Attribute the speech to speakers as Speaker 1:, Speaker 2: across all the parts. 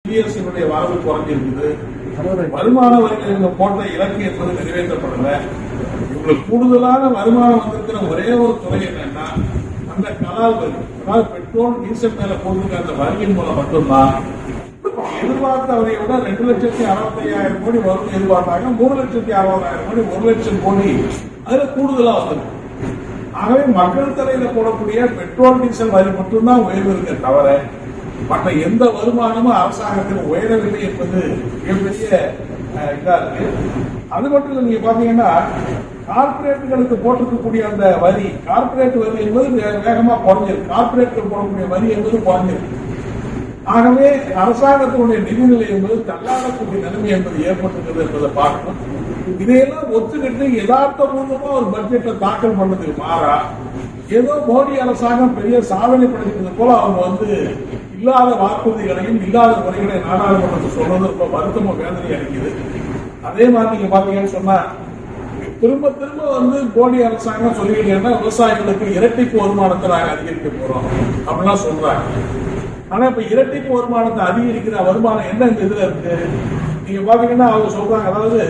Speaker 1: ஜிஎஸ்டியினுடைய வரவு குறைஞ்சிருக்குது வருமான வரிகள் போன்ற இலக்கு என்பது நிறைவேற்றப்படல இவங்களுக்கு கூடுதலான வருமானம் வந்திருக்கிற ஒரே ஒரு துறை என்னன்னா அந்த கலால் வரி அதாவது பெட்ரோல் டீசல் மேல போட்டிருக்க அந்த வரியின் மூலம் மட்டும்தான் எதிர்பார்த்தவரை விட ரெண்டு லட்சத்தி அறுபத்தி ஐயாயிரம் கோடி வரும் எதிர்பார்த்தாங்க மூணு லட்சத்தி அறுபதாயிரம் கோடி ஒரு லட்சம் கோடி அதுல கூடுதலா வந்திருக்கு ஆகவே மக்கள் தலையில போடக்கூடிய பெட்ரோல் டீசல் வரி மட்டும்தான் உயர்வு இருக்க தவிர மற்ற எந்த வருமானமும் அரசாங்கத்தில் உயரவில்லை என்பது மிகப்பெரிய அஹ், இதா இருக்கு அது மட்டும் இல்ல நீங்க பாத்தீங்கன்னா கார்பரேட்டுகளுக்கு போட்டிருக்கக்கூடிய அந்த வரி கார்பரேட் வரி என்பது வே- வேகமா குறைஞ்சிருக்கு கார்பரேட்டுகள் போடக்கூடிய வரி என்பது குறைஞ்சிருக்கு ஆகவே அரசாங்கத்தினுடைய நிதிநிலை என்பது தள்ளாடக்கூடிய நிலைமை என்பது ஏற்பட்டிருக்கிறது என்பதை பார்க்கணும் இதையெல்லாம் ஒத்துக்கிட்டு யதார்த்தபூர்வமா ஒரு பட்ஜெட்டை தாக்கல் பண்ணதுக்கு மாறா ஏதோ மோடி அரசாங்கம் பெரிய சாதனை படைக்கிறது போல அவங்க வந்து இல்லாத வாக்குறுதிகளையும் இல்லாத முறைகளையும் நாடாளுமன்றத்தில் சொல்றது ரொம்ப வருத்தமும் வேதனை அளிக்குது அதே மாதிரி நீங்க பாத்தீங்கன்னு சொன்னா திரும்ப திரும்ப வந்து மோடி அரசாங்கம் சொல்லிக்கிட்டே விவசாயிகளுக்கு இரட்டிப்பு வருமானத்தை நாங்க அதிகரிக்க போறோம் அப்படிலாம் சொல்றாங்க ஆனா இப்ப இரட்டிப்பு வருமானத்தை அதிகரிக்கிற வருமானம் என்ன இந்த இதுல இருக்கு நீங்க பாத்தீங்கன்னா அவங்க சொல்றாங்க அதாவது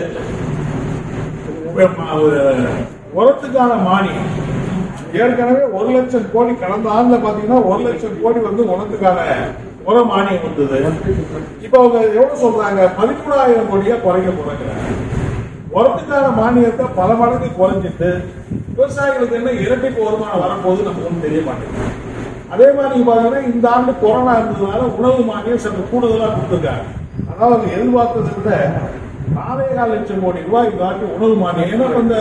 Speaker 1: உ- உரத்துக்கான மானியம் ஏற்கனவே ஒரு லட்சம் கோடி கடந்த ஆண்டுல பாத்தீங்கன்னா ஒரு லட்சம் கோடி வந்து உரத்துக்கான உர மானியம் வந்தது இப்ப அவங்க எவ்வளவு சொல்றாங்க பதிமூணாயிரம் கோடியா குறைக்க போறாங்க உரத்துக்கான மானியத்தை பல மடங்கு குறைஞ்சிட்டு விவசாயிகளுக்கு என்ன இரட்டிப்பு வருமானம் வரப்போகுது நமக்கு ஒன்றும் தெரிய மாட்டேங்குது அதே மாதிரி நீங்க பாத்தீங்கன்னா இந்த ஆண்டு கொரோனா இருந்ததுனால உணவு மானியம் சற்று கூடுதலா கொடுத்துருக்காங்க அதாவது அவங்க எதிர்பார்த்ததை விட நாலே கால் லட்சம் கோடி ரூபாய் இந்த ஆண்டு உணவு மானியம் ஏன்னா இப்ப இந்த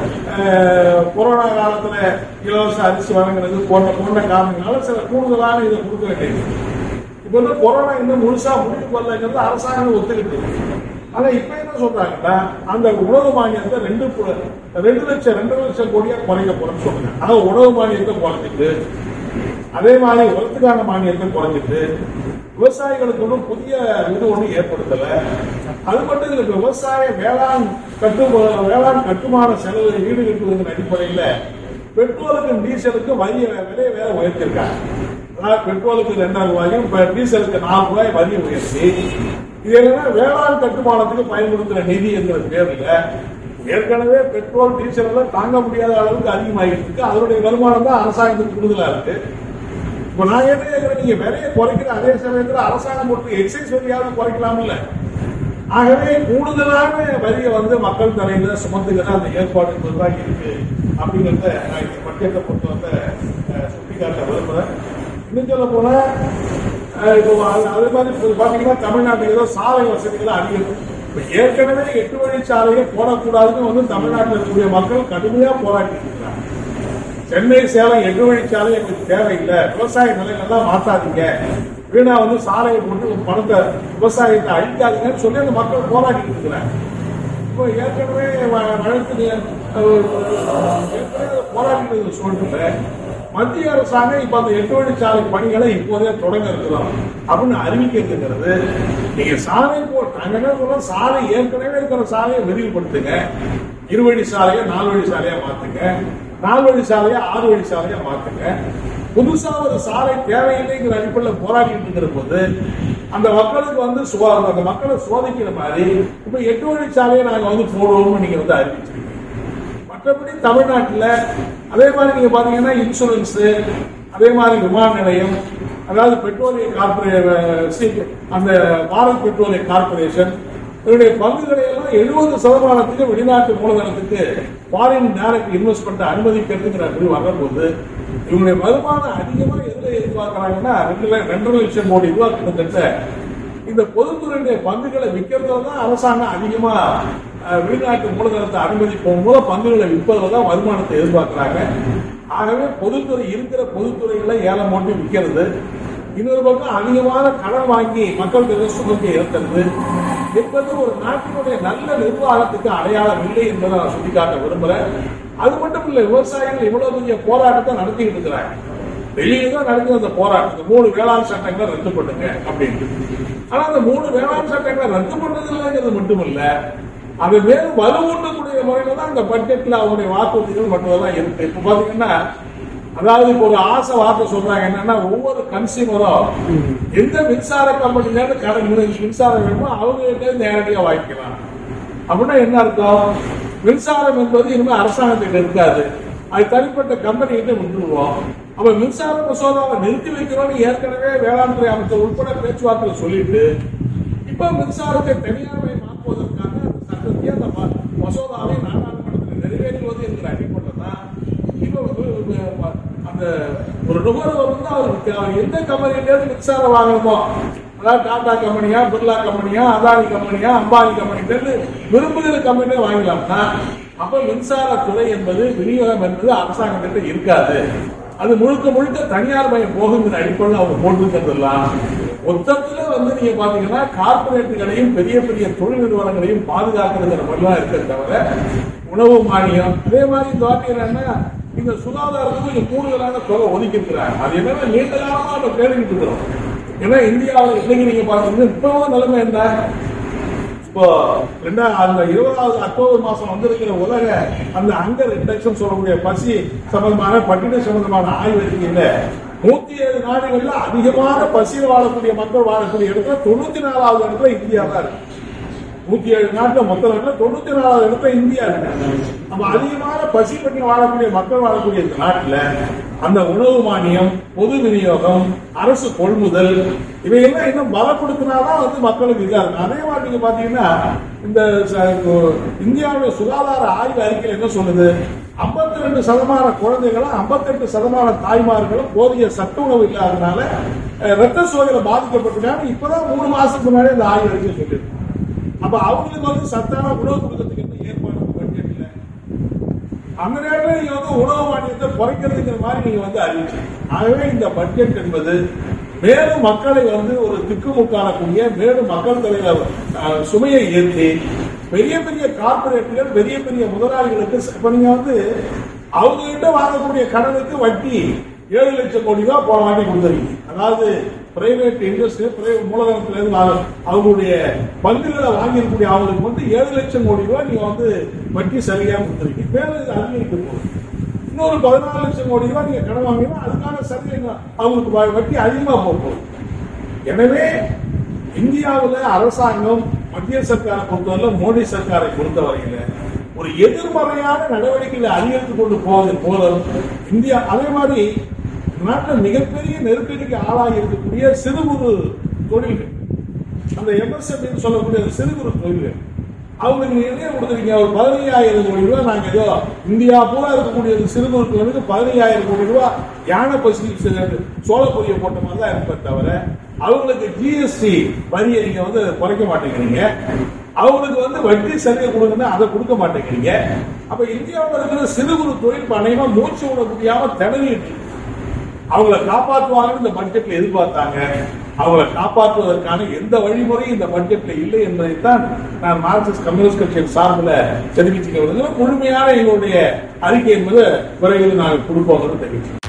Speaker 1: அஹ், கொரோனா காலத்துல இலவச அரிசி வழங்குறது போன்ற போன்ற காரணங்களால சில கூடுதலான இதை கொடுக்க வேண்டியது இப்ப வந்து கொரோனா இன்னும் முழுசா முடிவு வரலங்கிறது அரசாங்கம் ஒத்துக்கிட்டு ஆனா இப்ப என்ன சொல்றாங்கன்னா அந்த உணவு மானியத்தை ரெண்டு பு- ரெண்டு லட்சம் ரெண்டு லட்சம் கோடியா குறைக்க போறேன்னு சொல்றாங்க ஆனா உணவு மானியத்தை குறைச்சிட்டு அதே மாதிரி உரத்துக்கான மானியத்தை குறைஞ்சிட்டு விவசாயிகளுக்கு ஒன்றும் புதிய இது ஒன்றும் ஏற்படுத்தல அது மட்டும் இல்ல இப்ப விவசாய வேளாண் கட்டு வேளாண் கட்டுமான செலவு ஈடுகட்டுவதன் அடிப்படையில பெட்ரோலுக்கும் டீசலுக்கும் வரி விலை வேற உயர்த்திருக்காங்க அதாவது பெட்ரோலுக்கு ரெண்டாயிரம் ரூபாயும் இப்ப டீசலுக்கு நாலு ரூபாய் வரி உயர்த்தி இது என்னன்னா வேளாண் கட்டுமானத்துக்கு பயன்படுத்துற நிதி என்கிற பேர்ல ஏற்கனவே பெட்ரோல் டீசல் எல்லாம் தாங்க முடியாத அளவுக்கு அதிகமாகிட்டு இருக்கு அதனுடைய வருமானம் தான் அரசாங்கத்துக்கு கூடுதலா இருக்கு இப்ப நான் என்ன கேட்கிறேன் நீங்க விலையை குறைக்கிற அதே சமயத்துல அரசாங்கம் போட்டு எக்ஸைஸ் வரியாவது குறைக்கலாம்ல ஆகவே கூடுதலான வரியை வந்து மக்கள் தலையில சுமத்துக்கிற அந்த ஏற்பாடு என்பதுதான் இருக்கு அப்படிங்கிறத நான் இந்த பட்ஜெட்டை பொறுத்த வந்து அஹ், சுட்டிக்காட்ட விரும்புறேன் இன்னும் சொல்ல போனா அஹ், இப்போ அது- அதே மாதிரி இப்போ பாத்தீங்கன்னா தமிழ்நாட்டுக்கு ஏதோ சாலை வசதிகள் அதிகம் இப்ப ஏற்கனவே எட்டு வழி சாலையை போடக்கூடாதுன்னு வந்து தமிழ்நாட்டில் இருக்கக்கூடிய மக்கள் கடுமையா போராடிட்டு இருக்காங்க சென்னை சேலம் எட்டு வழிச்சாலை எங்களுக்கு தேவையில்லை விவசாய நிலையெல்லாம் மாத்தாதீங்க வீணா வந்து சாலையை போட்டு பணத்தை விவசாயத்தை அழிக்காதீங்கன்னு சொல்லி அந்த மக்கள் போராடிட்டு இருக்கிறாங்க இப்போ ஏற்கனவே வ- வழக்கு நி- அஹ் ஏற்கனவே போராடிட்டு சொல்லிட்டு மத்திய அரசாங்கம் இப்ப அந்த எட்டு வழிச்சாலை பணிகளை இப்போதே தொடங்க இருக்கிறோம் அப்படின்னு அறிவிக்கிறது நீங்க சாலை போ நாங்க என்ன சொல்றோம் சாலை ஏற்கனவே இருக்கிற சாலையை விரிவுபடுத்துங்க இருவழி சாலையை நாலு வழி சாலையா மாத்துங்க நாலு வழி சாலையா ஆறு வழி சாலையா மாத்துங்க புதுசா ஒரு சாலை தேவையில்லைங்கிற அடிப்படையில் போராடிட்டு இருக்கிற போது அந்த மக்களுக்கு வந்து சுவா அந்த மக்களை சோதிக்கிற மாதிரி இப்ப எட்டு வழி சாலையை நாங்க வந்து போடுவோம்னு நீங்க வந்து அறிவிச்சிருக்கீங்க மற்றபடி தமிழ்நாட்டுல அதே மாதிரி நீங்க பாத்தீங்கன்னா இன்சூரன்ஸ் அதே மாதிரி விமான நிலையம் அதாவது பெட்ரோலிய கார்பரேஷன் அந்த பாரத் பெட்ரோலிய கார்பரேஷன் இதனுடைய பங்குகளை எல்லாம் எழுபது சதமானத்துக்கு வெளிநாட்டு மூலதனத்துக்கு ஃபாரின் டைரக்ட் இன்வெஸ்ட்மெண்ட் அனுமதிக்கிறதுங்கிற முடிவு வரும்போது இவங்களுடைய வருமானம் அதிகமா எதுல எதிர்பார்க்கறாங்கன்னா ரெண்டு ல- ரெண்டரை லட்சம் கோடி ரூபாய் கிட்டத்தட்ட இந்த பொதுத்துறையுடைய பங்குகளை விற்கிறதுல தான் அரசாங்கம் அதிகமா அஹ், வெளிநாட்டு மூலதனத்தை அனுமதிப்போம் மூலம் பங்குகளை விற்பதில் தான் வருமானத்தை எதிர்பார்க்கிறாங்க ஆகவே பொதுத்துறை இருக்கிற பொதுத்துறைகளை ஏலம் போட்டு விற்கிறது இன்னொரு பக்கம் அதிகமான கடன் வாங்கி மக்களுக்கு சுமத்தி ஏற்கிறது என்பது ஒரு நாட்டினுடைய நல்ல நிர்வாகத்துக்கு அடையாளம் இல்லை என்பதை நான் சுட்டிக்காட்ட விரும்புறேன் அது மட்டும் இல்ல விவசாயிகள் இவ்வளவு பெரிய போராட்டத்தை நடத்திக்கிட்டு இருக்கிறாங்க வெளியே தான் நடக்குது அந்த போராட்டம் இந்த மூணு வேளாண் சட்டங்களை ரத்து பண்ணுங்க அப்படின்ட்டு ஆனா அந்த மூணு வேளாண் சட்டங்களை ரத்து பண்ணது இல்லைங்கிறது மட்டுமல்ல அது மேலும் வலுவூட்டக்கூடிய முறையில தான் இந்த பட்ஜெட்ல அவங்களுடைய வாக்குறுதிகள் மட்டும்தான் இருக்கு இப்ப பாத்தீங்கன்னா அதாவது இப்போ ஒரு ஆசை வார்த்தை சொல்றாங்க என்னன்னா ஒவ்வொரு கன்சியூமரும் எந்த மின்சார கம்பெனில இருந்து கடன் மின்சாரம் வேணுமோ அவங்க கிட்ட இருந்து நேரடியா வாங்கிக்கலாம் அப்படின்னா என்ன அர்த்தம் மின்சாரம் என்பது இனிமே அரசாங்கத்திட்ட இருக்காது அது தனிப்பட்ட கம்பெனி கிட்ட விட்டுருவோம் அப்ப மின்சார மசோதாவை நிறுத்தி வைக்கிறோம்னு ஏற்கனவே வேளாண் துறை அமைச்சர் உட்பட பேச்சுவார்த்தையில சொல்லிட்டு இப்ப மின்சாரத்தை தனியார்மை மாற்றுவதற்கான அந்த சட்டத்தை அந்த ம- மசோதாவை நாடாளுமன்றத்தில் நிறைவேற்றுவது என்கிற அடிப்படையில் தான் இப்ப வந்து, அஹ், அந்த ஒரு நுகர்வோர் வந்து அவருக்கு அவர் எந்த கம்பெனிலேருந்து மின்சாரம் வாங்கணுமோ அதாவது டாடா கம்பெனியா பிர்லா கம்பெனியா அதானி கம்பெனியா அம்பானி கம்பெனிலேருந்து விரும்புகிற கம்பெனியை வாங்கலாம்னா அப்ப மின்சாரத்துறை என்பது விநியோகம் என்பது அரசாங்கத்திட்ட இருக்காது அது முழுக்க முழுக்க தனியார் மயம் போகுங்கிற அடிப்படையில் அவங்க போட்டுருக்கிறதெல்லாம் மொத்தத்துல வந்து நீங்க பாத்தீங்கன்னா கார்பரேட்டுகளையும் பெரிய பெரிய தொழில் நிறுவனங்களையும் பாதுகாக்கிறதுங்கிற மாதிரிலாம் இருக்க தவிர உணவு மானியம் அதே மாதிரி இந்த வாட்டி என்னன்னா இந்த சுகாதாரத்துக்கு கொஞ்சம் கூடுதலான தொகை ஒதுக்கி இருக்கிறாங்க அது என்னன்னா நீண்ட காலமா நம்ம கேட்டுக்கிட்டு இருக்கிறோம் ஏன்னா இந்தியாவில் இன்னைக்கு நீங்க பாத்தீங்கன்னா இப்போ நிலைமை என்ன இப்போ ரெண்டா அந்த இருபதாவது அக்டோபர் மாசம் வந்திருக்கிற உலக அந்த அங்கர் இண்டெக்ஸ் சொல்லக்கூடிய பசி சம்பந்தமான பட்டின சம்பந்தமான ஆய்வறிக்கையில நூத்தி ஏழு நாடுகள்ல அதிகமான பசியில் வாழக்கூடிய மக்கள் வாழக்கூடிய இடத்துல தொண்ணூத்தி நாலாவது இடத்துல இந்தியா தான் இருக்கு நூத்தி ஏழு நாட்டுல மொத்த நாட்டுல தொண்ணூத்தி நாலாவது இடத்துல இந்தியா இருக்கு நம்ம அதிகமான பசி பண்ணி வாழக்கூடிய மக்கள் வாழக்கூடிய இந்த நாட்டுல அந்த உணவு மானியம் பொது விநியோகம் அரசு கொள்முதல் இவையெல்லாம் இன்னும் பலப்படுத்தினாதான் வந்து மக்களுக்கு இதா இருக்கும் அதே மாதிரி நீங்க பாத்தீங்கன்னா இந்த ச- இப்போ இந்தியாவுடைய சுகாதார ஆய்வு அறிக்கையில் என்ன சொல்லுது 52% ரெண்டு சதமான குழந்தைகளும் 58% சதமான தாய்மார்களும் போதிய சத்து உணவு இல்லாதனால அஹ், ரத்த சோகையில பாதிக்கப்பட்டிருக்காங்க இப்பதான் மூணு மாசத்துக்கு முன்னாடி இந்த ஆய்வு அறிக்கை சொல்லியிருக்கு அப்ப அவங்களுக்கு வந்து சத்தான உணவு கொடுக்கறதுக்கு என்ன ஏற்பாடு பட்ஜெட் இல்ல அந்த நேரத்தில் நீங்க வந்து உணவு மானியத்தை குறைக்கிறதுங்கிற மாதிரி நீங்க வந்து அறிவிச்சீங்க ஆகவே இந்த பட்ஜெட் என்பது மேலும் மக்களை வந்து ஒரு திக்குமுக்காணக்கூடிய மேலும் மக்கள் தலையில அஹ், சுமையை ஏற்றி பெரிய பெரிய கார்பரேட்டுகள் பெரிய பெரிய முதலாளிகளுக்கு ச- இப்ப நீங்க வந்து அவங்க கிட்ட வாங்கக்கூடிய கடனுக்கு வட்டி ஏழு லட்சம் கோடி ரூபாய் போன வாட்டி கொடுத்துருக்கீங்க அதாவது பிரைவேட் இண்டஸ்ட்ரி பிரைவேட் மூலதனத்துல இருந்து வாங்க அவங்களுடைய பங்குகளை வாங்கியிருக்கக்கூடிய அவங்களுக்கு வந்து ஏழு லட்சம் கோடி ரூபாய் நீங்க வந்து வட்டி சரியா கொடுத்துருக்கீங்க மேலும் இது அதிகரிக்க போகுது இன்னொரு பதினாலு லட்சம் கோடி ரூபாய் நீங்க கடன் வாங்கினா அதுக்கான சலுகை அவங்களுக்கு வ- வட்டி அதிகமா போக போகுது எனவே இந்தியாவுல அரசாங்கம் மத்திய சர்க்காரை பொறுத்தவரை மோடி சர்க்காரை பொறுத்தவரையில ஒரு எதிர்மறையான நடவடிக்கைகளை அதிகரித்துக் கொண்டு போவதன் மூலம் இந்தியா அதே மாதிரி நாட்டில் மிகப்பெரிய நெருக்கடிக்கு ஆளாகி இருக்கக்கூடிய சிறு குறு தொழில்கள் அந்த எம்எஸ்எம்இ சொல்லக்கூடிய அந்த சிறு குறு தொழில்கள் அவங்களுக்கு நீங்க என்ன கொடுத்துருக்கீங்க ஒரு பதினையாயிரம் கோடி ரூபாய் நாங்க ஏதோ இந்தியா பூரா இருக்கக்கூடிய அந்த சிறு குறு தொழிலுக்கு பதினையாயிரம் கோடி ரூபாய் யானை பசி சோழ பொரிய போட்ட மாதிரி தான் இருப்பே தவிர அவங்களுக்கு ஜிஎஸ்டி வரியை நீங்க வந்து குறைக்க மாட்டேங்கிறீங்க அவங்களுக்கு வந்து வட்டி சரியை கொடுங்கன்னா அதை கொடுக்க மாட்டேங்கிறீங்க அப்ப இந்தியாவில் இருக்கிற சிறு குறு தொழில் பண்ணையமா மூச்சு விட முடியாம திணறிட்டு இருக்கு. அவங்கள காப்பாற்றுவாங்கன்னு இந்த பட்ஜெட்ல எதிர்பார்த்தாங்க அவங்கள காப்பாற்றுவதற்கான எந்த வழிமுறையும் இந்த பட்ஜெட்ல இல்லை என்பதைத்தான் நான் மார்க்சிஸ்ட் கம்யூனிஸ்ட் கட்சியின் சார்பில் தெரிவிச்சுக்கிறது முழுமையான எங்களுடைய அறிக்கை என்பது விரைவில் நாங்கள் கொடுப்போம் தெரிவிச்சோம்